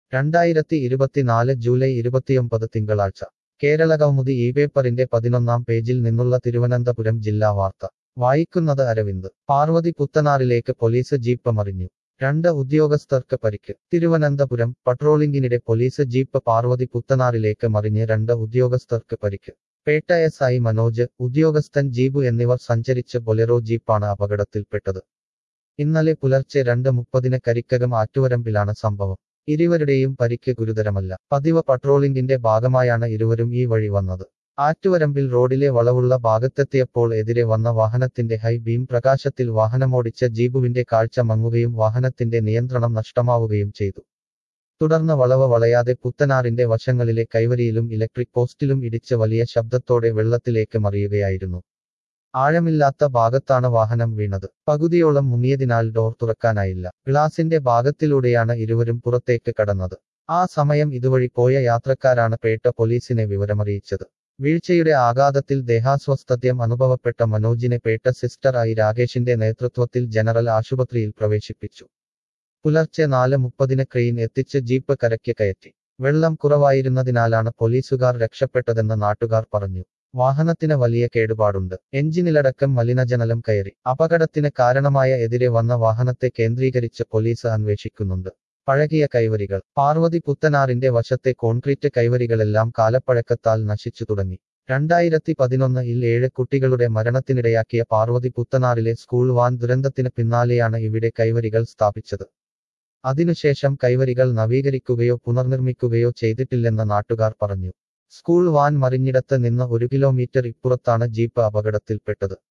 രണ്ടായിരത്തി ഇരുപത്തിനാല് ജൂലൈ ഇരുപത്തിയൊമ്പത് തിങ്കളാഴ്ച കേരള കൗമുദി ഈ പേപ്പറിന്റെ പതിനൊന്നാം പേജിൽ നിന്നുള്ള തിരുവനന്തപുരം ജില്ലാ വാർത്ത വായിക്കുന്നത് അരവിന്ദ് പാർവതി പുത്തനാറിലേക്ക് പോലീസ് ജീപ്പ് മറിഞ്ഞു രണ്ട് ഉദ്യോഗസ്ഥർക്ക് പരിക്ക് തിരുവനന്തപുരം പട്രോളിംഗിനിടെ പോലീസ് ജീപ്പ് പാർവതി പുത്തനാറിലേക്ക് മറിഞ്ഞ് രണ്ട് ഉദ്യോഗസ്ഥർക്ക് പരിക്ക് പേട്ട എസ് ഐ മനോജ് ഉദ്യോഗസ്ഥൻ ജീബു എന്നിവർ സഞ്ചരിച്ച ബൊലെറോ ജീപ്പാണ് അപകടത്തിൽപ്പെട്ടത് ഇന്നലെ പുലർച്ചെ രണ്ട് മുപ്പതിന് കരിക്കകം ആറ്റുവരമ്പിലാണ് സംഭവം ഇരുവരുടെയും പരിക്ക് ഗുരുതരമല്ല പതിവ് പട്രോളിംഗിന്റെ ഭാഗമായാണ് ഇരുവരും ഈ വഴി വന്നത് ആറ്റുവരമ്പിൽ റോഡിലെ വളവുള്ള ഭാഗത്തെത്തിയപ്പോൾ എതിരെ വന്ന വാഹനത്തിന്റെ ഹൈ ബീം പ്രകാശത്തിൽ വാഹനമോടിച്ച ജീബുവിന്റെ കാഴ്ച മങ്ങുകയും വാഹനത്തിന്റെ നിയന്ത്രണം നഷ്ടമാവുകയും ചെയ്തു തുടർന്ന് വളവ് വളയാതെ പുത്തനാറിന്റെ വശങ്ങളിലെ കൈവരിയിലും ഇലക്ട്രിക് പോസ്റ്റിലും ഇടിച്ച് വലിയ ശബ്ദത്തോടെ വെള്ളത്തിലേക്ക് മറിയുകയായിരുന്നു ആഴമില്ലാത്ത ഭാഗത്താണ് വാഹനം വീണത് പകുതിയോളം മുങ്ങിയതിനാൽ ഡോർ തുറക്കാനായില്ല ഗ്ലാസിന്റെ ഭാഗത്തിലൂടെയാണ് ഇരുവരും പുറത്തേക്ക് കടന്നത് ആ സമയം ഇതുവഴി പോയ യാത്രക്കാരാണ് പേട്ട പോലീസിനെ വിവരമറിയിച്ചത് വീഴ്ചയുടെ ആഘാതത്തിൽ ദേഹാസ്വസ്ഥത്യം അനുഭവപ്പെട്ട മനോജിനെ പേട്ട സിസ്റ്റർ ഐ രാകേഷിന്റെ നേതൃത്വത്തിൽ ജനറൽ ആശുപത്രിയിൽ പ്രവേശിപ്പിച്ചു പുലർച്ചെ നാല് മുപ്പതിന് ക്രെയിൻ എത്തിച്ച് ജീപ്പ് കരയ്ക്ക് കയറ്റി വെള്ളം കുറവായിരുന്നതിനാലാണ് പോലീസുകാർ രക്ഷപ്പെട്ടതെന്ന് നാട്ടുകാർ പറഞ്ഞു വാഹനത്തിന് വലിയ കേടുപാടുണ്ട് എഞ്ചിനിലടക്കം മലിനജനലം കയറി അപകടത്തിന് കാരണമായ എതിരെ വന്ന വാഹനത്തെ കേന്ദ്രീകരിച്ച് പോലീസ് അന്വേഷിക്കുന്നുണ്ട് പഴകിയ കൈവരികൾ പാർവതി പുത്തനാറിന്റെ വശത്തെ കോൺക്രീറ്റ് കൈവരികളെല്ലാം കാലപ്പഴക്കത്താൽ നശിച്ചു തുടങ്ങി രണ്ടായിരത്തി പതിനൊന്നിൽ ഏഴ് കുട്ടികളുടെ മരണത്തിനിടയാക്കിയ പാർവതി പുത്തനാറിലെ സ്കൂൾ വാൻ ദുരന്തത്തിന് പിന്നാലെയാണ് ഇവിടെ കൈവരികൾ സ്ഥാപിച്ചത് അതിനുശേഷം കൈവരികൾ നവീകരിക്കുകയോ പുനർനിർമ്മിക്കുകയോ ചെയ്തിട്ടില്ലെന്ന് നാട്ടുകാർ പറഞ്ഞു സ്കൂൾ വാൻ മറിഞ്ഞിടത്ത് നിന്ന് ഒരു കിലോമീറ്റർ ഇപ്പുറത്താണ് ജീപ്പ് അപകടത്തിൽപ്പെട്ടത്